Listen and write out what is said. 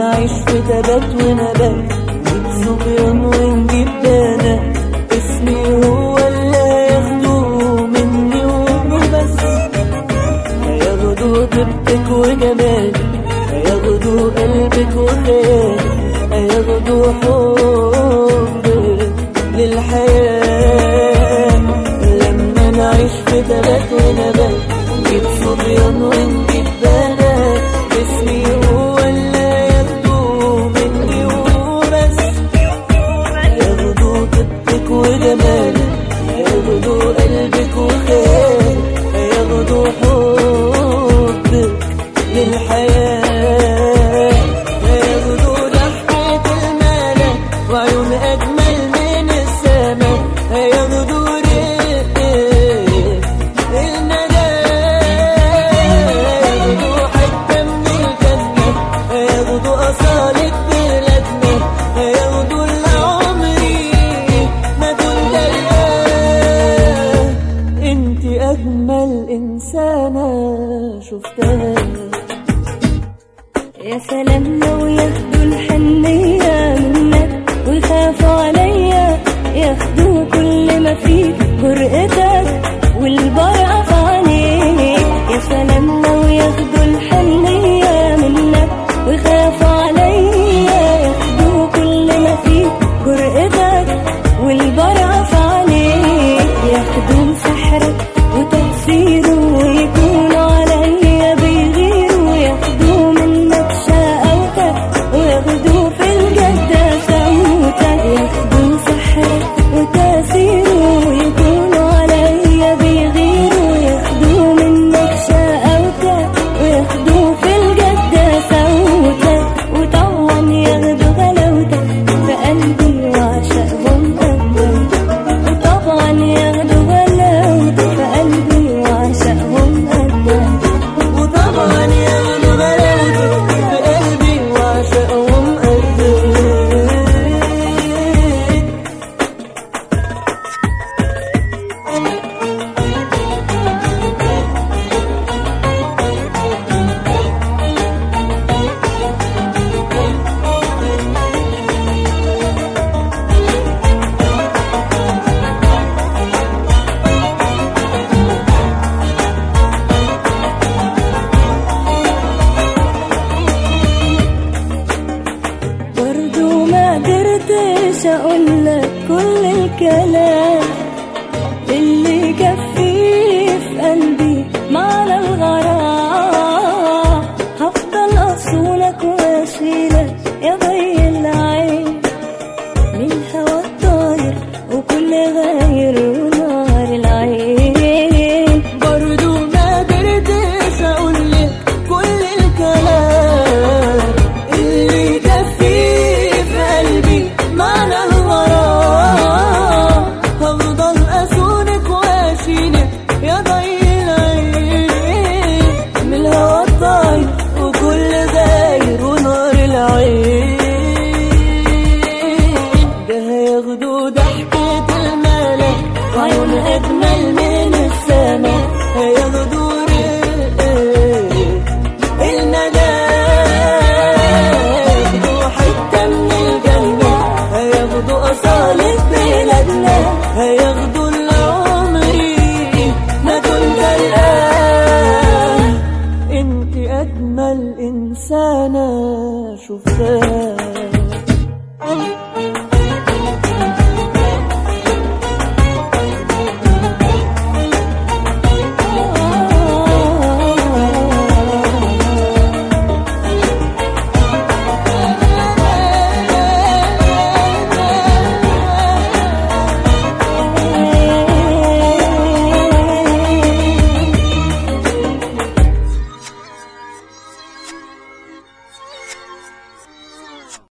نعيش في تبات ونبات نجيب صبيان ونجيب بنات اسمي هو اللي هياخدوه مني وبس هياخدوا طيبتك وجمالك هياخدوا قلبك وخيالك هياخدوا حبك للحياة لما نعيش في تبات ونبات نجيب صبيان ونجيب بنات اسمي هو اللي هياخدوه مني وبس هياخدوا طيبتك وجمالك هياخدوا قلبك وخيالك هياخدوا حبك للحياة هياخدوا ضحكة الملك وعيون أجمل من السماء هياخدوا رق الندى هياخدوا حتة من الجنة هياخدوا أصالة بلادنا هياخدوا اللي عمري ما كنت ألقاه انت أجمل إنسانة شفتها يا سلام لو ياخدوا الحنية منك ويخافوا عليا ياخدوا كل ما فيك جرأتك والبرقة في عينيك يا سلام لو ياخدوا الحنية منك ويخافوا عليا ياخدوا كل ما فيك جرأتك والبرقة في عينيك ياخدوا سحرك وتأثيره ويكونوا عليا بيغيروا ياخدوا منك شقاوتك وياخدوا في الجد سوتك ياخدوا سحرك وتأثيره ويكونوا عليا بيغيروا ياخدوا منك شقاوتك وياخدوا في الجد سوتك وطبعا ياخدوا غلاوتك في قلبي وعشقهم قدك وطبعا ياخدوا غلاوتك في قلبي وعشقهم قدك وطبعا ياخدوا بلاوتك في قلبي وعشقهم قدك برضو ما قدرتش اقولك كل الكلام اللي كفيه في قلبي معنى الغرام هفضل اصونك واشيلك يا ضي العين من هوا الطاير وكل غاير ونار العين برضو ما قدرتش اقولك كل الكلام اللي يكفي في قلبي معنى الغرام هفضل اسونك واشيلك يا ضي العين من الهوا الطاير وكل غاير ونار العين ده هياخدوا ضحكة الملك وعيون أجمل من السماء هياخدوا رق الندى هياخدوا حتة من الجنة هياخدوا أصالة بلادنا هياخدوا اللي عمري ما كنت ألقاه انت أجمل إنسانة شفتها